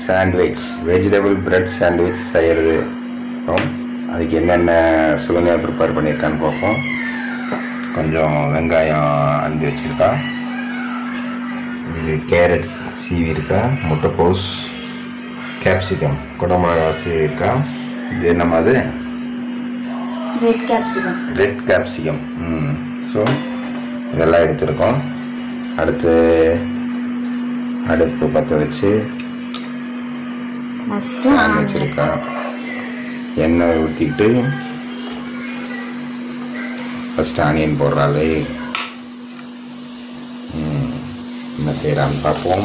Sandwich vegetable bread sandwich செய்கிறது அதுக்கு என்னென்ன சுகன்யா ப்ரிப்பேர் பண்ணியிருக்கான்னு பார்ப்போம் கொஞ்சம் வெங்காயம் அரிஞ்சு வச்சுருக்கா இது கேரட் சீவி இருக்கா முட்டைப்போஸ் கேப்சிகம் குடமிளகா சீவி இருக்கா இது என்னம்மா அது ரெட் கேப்சிகம் ரெட் கேப்சிகம் ம் ஸோ இதெல்லாம் எடுத்துருக்கோம் அடுத்து அடுப்பு பற்ற வச்சு ஃபஸ்ட்டு பேன் வச்சுருக்கேன் எண்ணெய் ஊற்றிக்கிட்டு ஃபஸ்ட்டு ஆனியன் போடுறாளே ம், என்ன செய்கிறான்னு பார்ப்போம்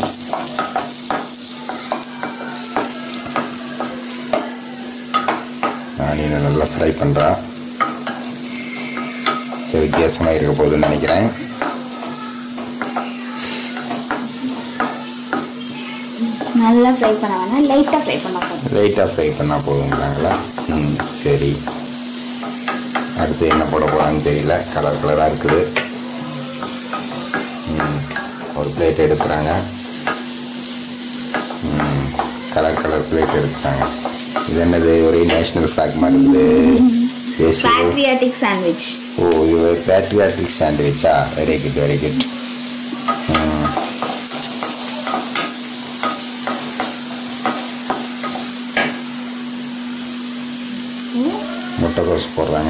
ஆனியனை நல்லா ஃப்ரை பண்ணுறா வித்தியாசமாக இருக்க போகுதுன்னு நினைக்கிறேன் நல்லா ஃப்ரை பண்ண வேணாம் லைட்டாக ஃப்ரை பண்ண போதும் லைட்டாக ஃப்ரை பண்ணால் போதுங்களாங்களா ம் சரி அடுத்து என்ன போட போகிறான்னு தெரியல கலர் கலராக இருக்குது ம் ஒரு பிளேட் எடுக்கிறாங்க ம் கலர் கலர் பிளேட் எடுக்கிறாங்க இது என்னது ஒரே நேஷ்னல் ஃப்ளாக் மாதிரி இருக்குது தேசிய பேட்ரியாட்டிக் சாண்ட்விச் ஓ இது பேட்ரியாட்டிக் சாண்ட்விச்சா வெரி குட் வெரி குட் முட்டைக்கோஸ் போடுறாங்க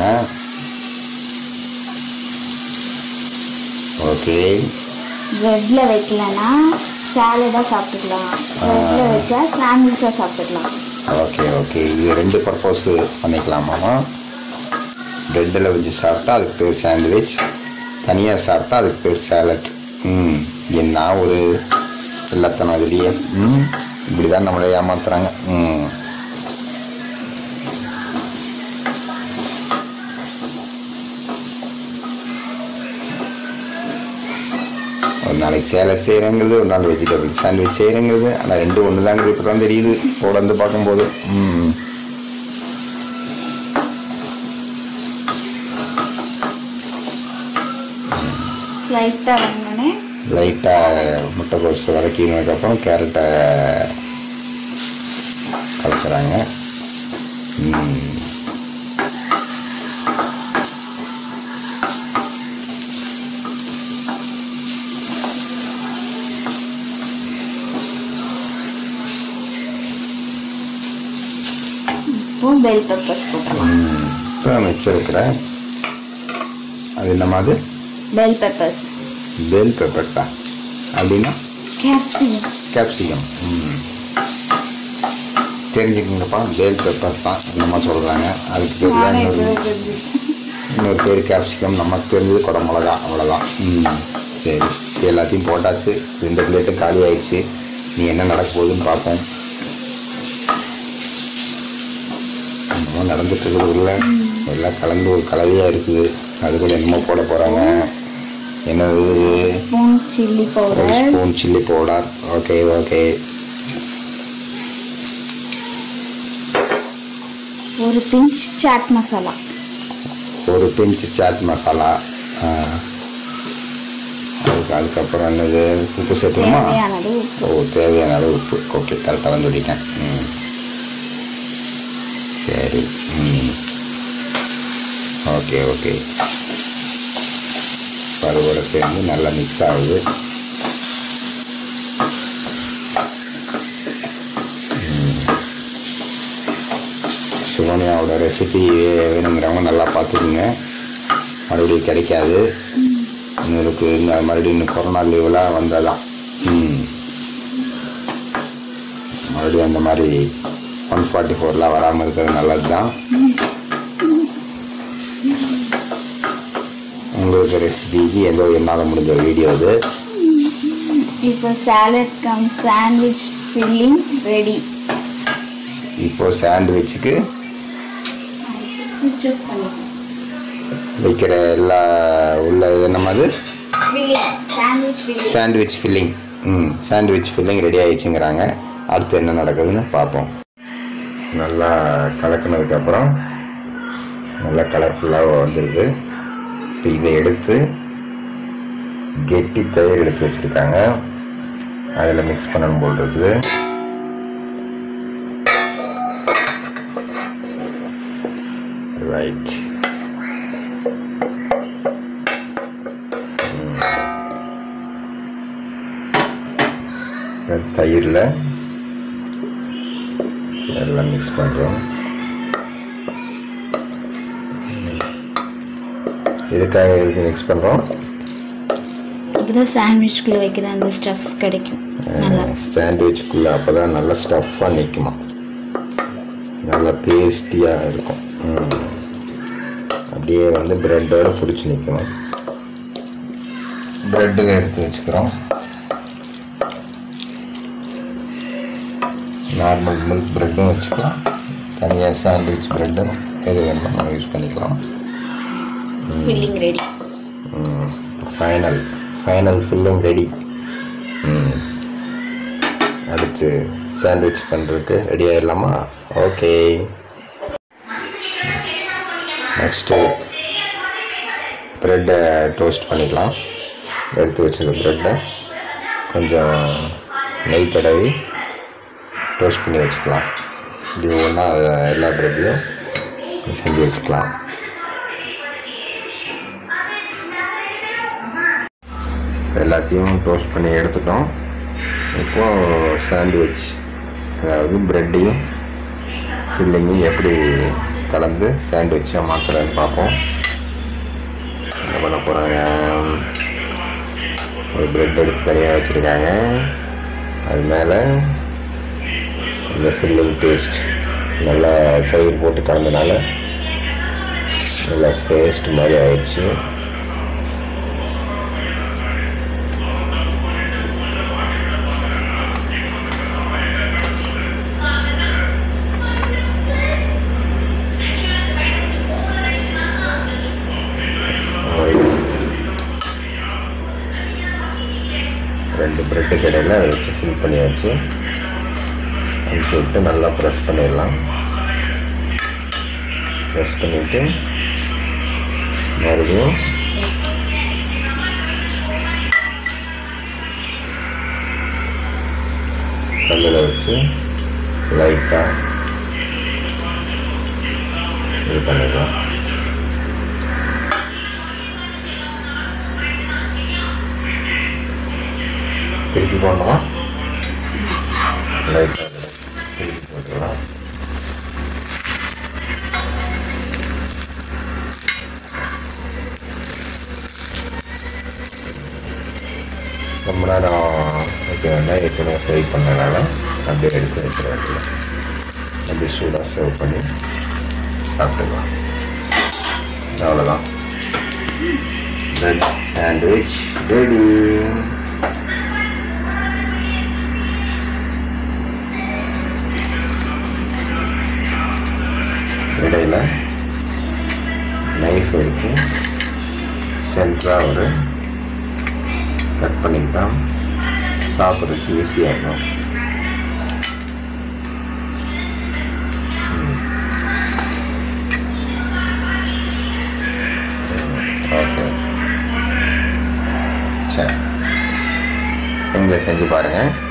ஓகே ப்ரெட்டில் வைக்கலன்னா சாலடாக சாப்பிட்டுக்கலாம் ப்ரெட்டில் வச்சா சாண்ட்விச்சாக சாப்பிட்டுக்கலாம் ஓகே ஓகே இது ரெண்டு பர்பஸ் பண்ணிக்கலாமாம்மா ப்ரெட்டில் வச்சு சாப்பிட்டா அதுக்கு பேர் சாண்ட்விச் தனியாக சாப்பிட்டா அதுக்கு பேர் சாலட் ம் என்ன ஒரு இல்லத்தனம் இதுலேயே ம் இப்படி தான் நம்மளை ஏமாத்துறாங்க ம் ஒரு நாளைக்கு சேலட் செய்கிறேங்கிறது ஒரு நாள் வெஜிடபிள் சாண்ட்விச் செய்கிறேங்கிறது ஆனால் ரெண்டும் ஒன்று தாங்கிறது இப்போ தான் தெரியுது கூட வந்து பார்க்கும்போது ம் லைட்டாக வாங்கினோடனே லைட்டாக முட்டைக்கோஸ் வதக்கினதுக்கப்புறம் கேரட்டை கலக்குறாங்க ம். இப்போ பெல் பெப்பர்ஸ் போட்டுடலாம் ம். இப்போ மிச்சம் இருக்கிற அது என்னம்மா அது பெல் பெப்பர்ஸ் பெல் பெப்பர்ஸா அப்படின்னா கேப்சிகம் கேப்சிகம் ம் தெரிஞ்சுக்கங்கப்பா பெல் பெப்பர்ஸ் தான் என்னம்மா சொல்கிறாங்க அதுக்கு பேர் தான் இன்னொரு இன்னொரு பேர் கேப்சிகம் நமக்கு தெரிஞ்சது குடமிளகா அவ்வளோதான் ம் சரி இது எல்லாத்தையும் போட்டாச்சு ரெண்டு பிளேட்டு காலி ஆயிடுச்சு நீ என்ன நடக்க போகுதுன்னு பார்ப்போம் என்னமோ நடந்துட்டு இருக்கிறதுல எல்லாம் கலந்து ஒரு கலவையாக இருக்குது அது கூட என்னமோ போட போகிறாங்க என்னது ஸ்பூன் சில்லி ஒரு powder spoon chilli powder okay okay ஒரு பிஞ்ச் சாட் மசாலா ஒரு பிஞ்ச் சாட் மசாலா ஆ. அதுக்கு அதுக்கப்புறம் என்னது உப்பு சேர்த்துமா தேவையானது உப்பு ஓ தேவையான அளவு உப்பு ஓகே கரெக்டாக வந்து விட்டேன் ம் சரி ம் ஓகே ஓகே பருவோட சேர்ந்து நல்லா மிக்ஸ் ஆகுது ம். சுகன்யாவோட ரெசிபி வேணுங்கிறவங்க நல்லா பார்த்துக்குங்க மறுபடியும் கிடைக்காது உங்களுக்கு இந்த மறுபடியும் இன்னும் கொரோனா லீவெலாம் வந்தால் ம் மறுபடியும் அந்த மாதிரி ஒன் ஃபார்ட்டி ஃபோர்லாம் வராமல் இருக்கிறது நல்லது தான் உங்களுக்கு ரெசிபிக்கு ஏதோ என்னால் முடிஞ்ச வீடியோ இது இப்போ salad cum sandwich filling ready இப்போ சாண்ட்விச்சுக்கு ஸ்விட்ச் ஆஃப் பண்ணி வைக்கிற எல்லா உள்ள இது என்னமா அது filling sandwich filling sandwich filling ம் சாண்ட்விச் ஃபில்லிங் ரெடி ஆயிடுச்சுங்கிறாங்க அடுத்து என்ன நடக்குதுன்னு பார்ப்போம் நல்லா கலக்குனதுக்கப்புறம் நல்லா கலர்ஃபுல்லாக வந்திருக்கு இப்போ இதை எடுத்து கெட்டி தயிர் எடுத்து வச்சுருக்காங்க அதில் மிக்ஸ் பண்ணணும் போல் இருக்குது ரைட் தயிரில் எல்லாம் மிக்ஸ் பண்ணுறோம் இதுக்காக இதுக்கு மிக்ஸ் பண்ணுறோம் அப்பதான் சாண்ட்விச்குள்ளே வைக்கிற அந்த ஸ்டஃப் கிடைக்கும் நல்லா சாண்ட்விச்சுக்குள்ளே அப்போ தான் நல்லா ஸ்டஃப்பாக நிற்குமா நல்லா பேஸ்டியாக இருக்கும் ம். அப்படியே வந்து ப்ரெட்டோட பிடிச்சி நிற்கணும் ப்ரெட்டு எடுத்து வச்சுக்கிறோம் நார்மல் மில்க் ப்ரெட்டும் வச்சுக்கலாம் தனியாக சாண்ட்விச் ப்ரெட்டும் எது வேணுமோ நம்ம யூஸ் பண்ணிக்கலாம் filling ready final final filling ready அடுத்து சாண்ட்விச் பண்ணுறதுக்கு ரெடி ஆகிடலாமா ஓகே நெக்ஸ்ட்டு ப்ரெட்டை டோஸ்ட் பண்ணிக்கலாம் எடுத்து வச்சிருக்க ப்ரெட்டை கொஞ்சம் நெய் தடவி டோஸ்ட் பண்ணி வச்சுக்கலாம் இப்படி ஒவ்வொன்றா எல்லா ப்ரெட்டையும் செஞ்சு வச்சுக்கலாம் எல்லாத்தையும் டோஸ்ட் பண்ணி எடுத்துட்டோம் இப்போ சாண்ட்விச் அதாவது ப்ரெட்டையும் ஃபில்லிங்கையும் எப்படி கலந்து சாண்ட்விச்சாக மாற்றுறது பார்ப்போம் என்ன பண்ண போகிறாங்க ஒரு ப்ரெட் எடுத்து தனியாக வச்சுருக்காங்க அது மேலே இந்த ஃபில்லிங் பேஸ்ட் நல்லா தயிர் போட்டு கலந்தனால நல்லா பேஸ்ட் மாதிரி ஆயிடுச்சு ரெண்டு ப்ரெட்டு கடையில் அதை வச்சு ஃபில் பண்ணியாச்சு அனுப்பிச்சி விட்டு நல்லா ப்ரெஸ் பண்ணிடலாம் ப்ரெஸ் பண்ணிவிட்டு மறுபடியும் கல்லில் வச்சு லைட்டாக இது பண்ணிடலாம் திருப்பி போடணுமா லைட்டாக திருப்பி போட்டுடலாம் ரொம்ப நேரம் வைக்க வேண்டாம் ஏற்கனவே ஃப்ரை பண்ணனால அப்படியே எடுத்து வைக்கிற இடத்துல அப்படியே சூடாக சர்வ் பண்ணி சாப்பிட்டுக்கலாம் அவ்வளோதான் பிரெட் சாண்ட்விச் ரெடி இடையில நைஃப் வச்சு சென்டராக ஒரு கட் பண்ணிக்கிட்டா சாப்பிட்றதுக்கு ஈஸியாக இருக்கும் ஓகே சரி நீங்களே செஞ்சு பாருங்கள்